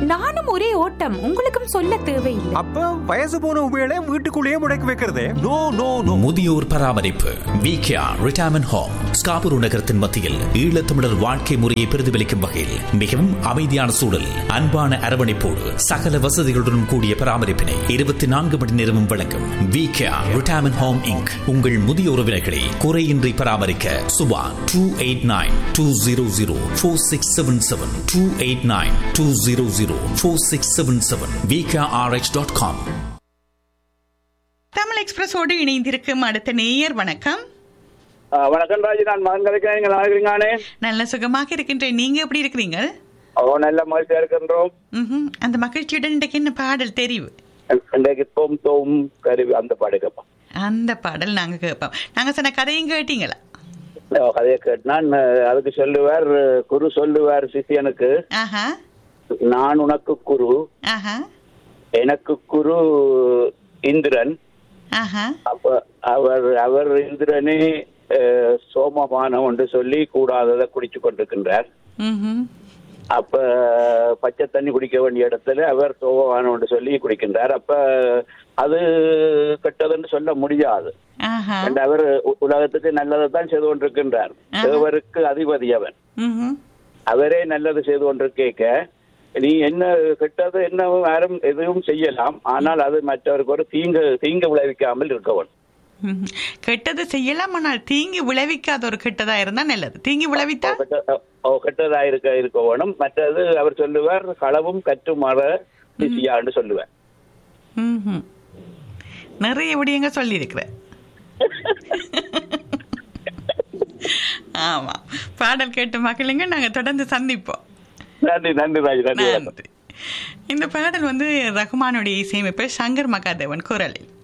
நானும் ஒரே ஓட்டம் உங்களுக்கும் சொல்ல தேவையில்லை அப்ப வயசு போன உபயோக வீட்டுக்குள்ளேயே முடக்கி வைக்கிறதே நோ நோ நோ முதியோர் பராமரிப்பு விகேஆ ரிட்டையர்மெண்ட் ஹோம் ஸ்காபூர் நகரத்தின் மத்தியில் ஈழத்தமிழர் வாழ்க்கை முறையை பிரதிபலிக்கும் வகையில் மிகவும் அமைதியான சூழல் அன்பான அரவணைப்போடு சகல வசதிகளுடன் கூடிய பராமரிப்பினை இருபத்தி நான்கு மணி நேரமும் வழங்கும் விகேஆ ரிட்டையர்மெண்ட் ஹோம் இங்க் உங்கள் முதிய உறவினர்களை குறையின்றி பராமரிக்க Subha two eight nine two zero zero four six seven seven two eight nine two zero zero four six seven seven VKRH dot com Tamil எக்ஸ்பிரஸோடு இணைந்திருக்கும் அடுத்த நேயர் வணக்கம் ஆ, வணக்கம் ராஜி நான் மகன் கிடைக்கிறேன் நீங்கள் ஆகிறீங்கானே நல்ல சுகமாக இருக்கின்றேன் நீங்க எப்படி இருக்கிறீங்க ஓ நல்ல மகிழ்ச்சியா இருக்கின்றோம் ம்ஹும். அந்த மகிழ்ச்சியுடன் இன்றைக்கு என்ன பாடல் தெரிவு இன்றைக்கு தோம் தோம் கருவி அந்த பாடுக்கப்பா அந்த பாடல் நாங்க கேட்போம் நாங்க சொன்ன கதையும் கேட்டீங்களா கதையை கேட்டான் அதுக்கு சொல்லுவார் குரு சொல்லுவார் சிஷியனுக்கு ஆஹா நான் உனக்கு குரு ஆஹா எனக்கு குரு இந்திரன் ஆஹா அப்ப அவர் அவர் இந்திரனே அஹ், சோமபானம் என்று சொல்லி கூடாததை குடிச்சு கொண்டிருக்கின்றார் ம்ஹும். அப்ப பச்சை தண்ணி குடிக்க வேண்டிய இடத்துல அவர் சோமபானம் என்று சொல்லி குடிக்கின்றார் அப்ப அது கெட்டதுன்னு சொல்ல முடியாது ஆஹா and அவர் உ- உலகத்துக்கு நல்லதை தான் செய்து கொண்டிருக்கின்றார் ஆஹா. தேவருக்கு அதிபதி அவன் ம்ஹும். அவரே நல்லது செய்து கொண்டு கேட்க நீ என்ன கெட்டது என்ன யாரும் எதுவும் செய்யலாம் ஆனால் அது மற்றவருக்கு ஒரு தீங்கு தீங்கு விளைவிக்காமல் இருக்கவன் ம்ஹும். கெட்டது செய்யலாம் ஆனால் தீங்கி விளைவிக்காத ஒரு கெட்டதா இருந்தா நல்லது தீங்கி விளைவித்தா கெட்டதா இருக்க இருக்க வேணும் மற்றது அவர் சொல்லுவார் களவும் கற்று மற சிசியான்னு சொல்லுவார் ம்ஹும். நிறைய விடயங்க சொல்லி ஆமா பாடல் கேட்டு மகிழுங்க நாங்க தொடர்ந்து சந்திப்போம் நன்றி நன்றி ராஜ் நன்றி வணக்கம். நன்றி இந்த பாடல் வந்து ரகுமானுடைய இசையமைப்பு சங்கர் மகாதேவன் குரலில்